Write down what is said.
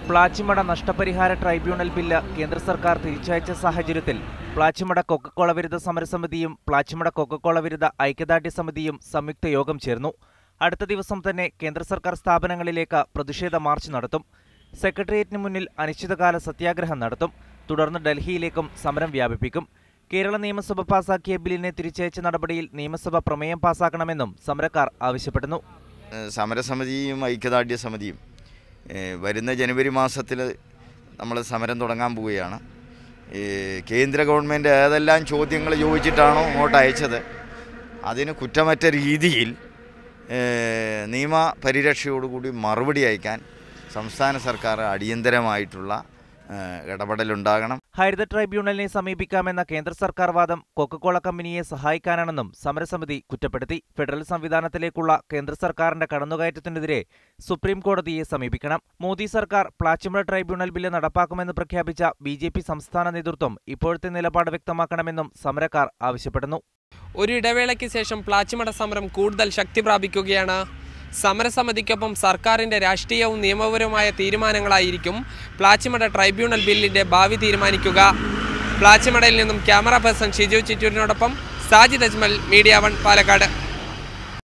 പ്ലാച്ചിമട നഷ്ടപരിഹാര tribunal bill കേന്ദ്ര സർക്കാർ തിരിച്ചയച്ച സാഹചര്യത്തിൽ പ്ലാച്ചിമട കൊക്കക്കോള വിരുദ്ധ സമരസമിതിയും പ്ലാച്ചിമട കൊക്കക്കോള വിരുദ്ധ ഐക്യദാർഢ്യ സമിതിയും സംയുക്ത യോഗം ചേർന്നു അടുത്ത ദിവസം തന്നെ കേന്ദ്ര സർക്കാർ സ്ഥാപനങ്ങളിലേക്ക് പ്രതിഷേധ മാർച്ച് നടത്തും സെക്രട്ടേറിയറ്റിന് മുന്നിൽ അനിശ്ചിതകാല സത്യാഗ്രഹം നടത്തും തുടർന്ന് ഡൽഹിയിലേക്കും സമരം വ്യാപിപ്പിക്കും കേരള നിയമസഭ പാസാക്കിയ ബില്ലിനെ തിരിച്ചയച്ച നടപടിയിൽ നിയമസഭ പ്രമേയം പാസാക്കണമെന്നും സമരക്കാർ ആവശ്യപ്പെടുന്നു ഏഹ് സമരസമിതിയും ഐക്യദാർഢ്യ സമിതിയും ഏഹ് വരുന്ന ജനുവരി മാസത്തിൽ നമ്മൾ സമരം തുടങ്ങാൻ പോവുകയാണ് ഈ കേന്ദ്ര ഗവൺമെൻറ് ഏതെല്ലാം ചോദ്യങ്ങൾ ചോദിച്ചിട്ടാണോ അങ്ങോട്ട് അയച്ചത് അതിന് കുറ്റമറ്റ രീതിയിൽ ഏഹ് നിയമ പരിരക്ഷയോടുകൂടി മറുപടി അയക്കാൻ സംസ്ഥാന സർക്കാർ അടിയന്തരമായിട്ടുള്ള ഏഹ് ഇടപെടലുണ്ടാകണം ഹരിത ട്രൈബ്യൂണലിനെ സമീപിക്കാമെന്ന കേന്ദ്ര സർക്കാർ വാദം കൊക്കക്കോള കമ്പനിയെ സഹായിക്കാനാണെന്നും സമരസമിതി കുറ്റപ്പെടുത്തി ഫെഡറൽ സംവിധാനത്തിലേക്കുള്ള കേന്ദ്ര സർക്കാരിന്റെ കടന്നുകയറ്റത്തിനെതിരെ സുപ്രീം കോടതിയെ സമീപിക്കണം മോദി സർക്കാർ പ്ലാച്ചിമട ട്രൈബ്യൂണൽ ബില്ല് നടപ്പാക്കുമെന്ന് പ്രഖ്യാപിച്ച ബി ജെ പി സംസ്ഥാന നേതൃത്വം ഇപ്പോഴത്തെ നിലപാട് വ്യക്തമാക്കണമെന്നും സമരക്കാർ ആവശ്യപ്പെടുന്നു ഒരു ഇടവേളയ്ക്ക് ശേഷം പ്ലാച്ചിമട സമരം കൂടുതൽ ശക്തി പ്രാപിക്കുകയാണ് സമരസമിതിക്കൊപ്പം സർക്കാരിന്റെ രാഷ്ട്രീയവും നിയമപരവുമായ തീരുമാനങ്ങളായിരിക്കും പ്ലാച്ചിമട ട്രൈബ്യൂണൽ ബില്ലിന്റെ ഭാവി തീരുമാനിക്കുക പ്ലാച്ചിമടയിൽ നിന്നും ക്യാമറ പേഴ്സൺ ഷിജു ചിറ്റൂരിനോടൊപ്പം സാജിദ് അജ്മൽ മീഡിയ വൺ പാലക്കാട്